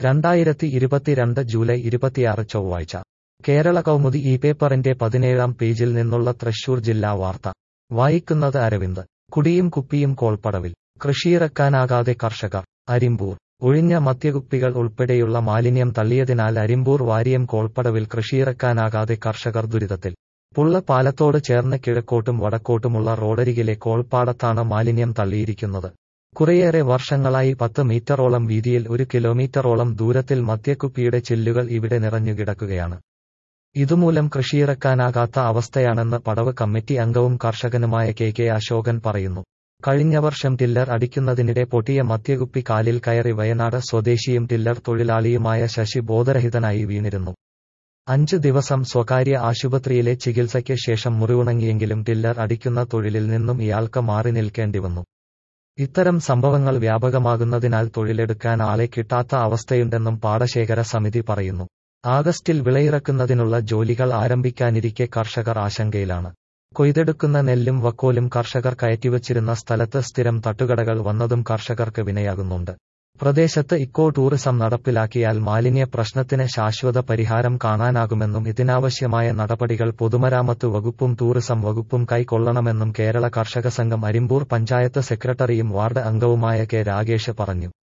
രണ്ടായിരത്തി ഇരുപത്തിരണ്ട് ജൂലൈ ഇരുപത്തിയാറ് ചൊവ്വാഴ്ച കേരള കൗമുദി ഈ പേപ്പറിന്റെ പതിനേഴാം പേജിൽ നിന്നുള്ള തൃശൂർ ജില്ലാ വാർത്ത വായിക്കുന്നത് അരവിന്ദ് കുടിയും കുപ്പിയും കോൾപ്പടവിൽ കൃഷിയിറക്കാനാകാതെ കർഷകർ അരിമ്പൂർ ഒഴിഞ്ഞ മദ്യകുപ്പികൾ ഉൾപ്പെടെയുള്ള മാലിന്യം തള്ളിയതിനാൽ അരിമ്പൂർ വാരിയം കോൾപ്പടവിൽ കൃഷിയിറക്കാനാകാതെ കർഷകർ ദുരിതത്തിൽ പുള്ള പാലത്തോട് ചേർന്ന് കിഴക്കോട്ടും വടക്കോട്ടുമുള്ള റോഡരികിലെ കോൾപ്പാടത്താണ് മാലിന്യം തള്ളിയിരിക്കുന്നത് കുറേയേറെ വർഷങ്ങളായി പത്ത് മീറ്ററോളം വീതിയിൽ ഒരു കിലോമീറ്ററോളം ദൂരത്തിൽ മദ്യക്കുപ്പിയുടെ ചില്ലുകൾ ഇവിടെ നിറഞ്ഞുകിടക്കുകയാണ് ഇതുമൂലം കൃഷിയിറക്കാനാകാത്ത അവസ്ഥയാണെന്ന് പടവ് കമ്മിറ്റി അംഗവും കർഷകനുമായ കെ കെ അശോകൻ പറയുന്നു കഴിഞ്ഞ വർഷം ടില്ലർ അടിക്കുന്നതിനിടെ പൊട്ടിയ മദ്യകുപ്പി കാലിൽ കയറി വയനാട് സ്വദേശിയും ടില്ലർ തൊഴിലാളിയുമായ ശശി ബോധരഹിതനായി വീണിരുന്നു അഞ്ചു ദിവസം സ്വകാര്യ ആശുപത്രിയിലെ ചികിത്സയ്ക്ക് ശേഷം മുറിവുണങ്ങിയെങ്കിലും ടില്ലർ അടിക്കുന്ന തൊഴിലിൽ നിന്നും ഇയാൾക്ക് മാറി നിൽക്കേണ്ടി വന്നു ഇത്തരം സംഭവങ്ങൾ വ്യാപകമാകുന്നതിനാൽ തൊഴിലെടുക്കാൻ ആളെ കിട്ടാത്ത അവസ്ഥയുണ്ടെന്നും പാടശേഖര സമിതി പറയുന്നു ആഗസ്റ്റിൽ വിളയിറക്കുന്നതിനുള്ള ജോലികൾ ആരംഭിക്കാനിരിക്കെ കർഷകർ ആശങ്കയിലാണ് കൊയ്തെടുക്കുന്ന നെല്ലും വക്കോലും കർഷകർ കയറ്റിവച്ചിരുന്ന സ്ഥലത്ത് സ്ഥിരം തട്ടുകടകൾ വന്നതും കർഷകർക്ക് വിനയാകുന്നുണ്ട് പ്രദേശത്ത് ഇക്കോ ടൂറിസം നടപ്പിലാക്കിയാൽ മാലിന്യ പ്രശ്നത്തിന് ശാശ്വത പരിഹാരം കാണാനാകുമെന്നും ഇതിനാവശ്യമായ നടപടികൾ പൊതുമരാമത്ത് വകുപ്പും ടൂറിസം വകുപ്പും കൈക്കൊള്ളണമെന്നും കേരള കർഷക സംഘം അരിമ്പൂർ പഞ്ചായത്ത് സെക്രട്ടറിയും വാർഡ് അംഗവുമായ കെ രാഗേഷ് പറഞ്ഞു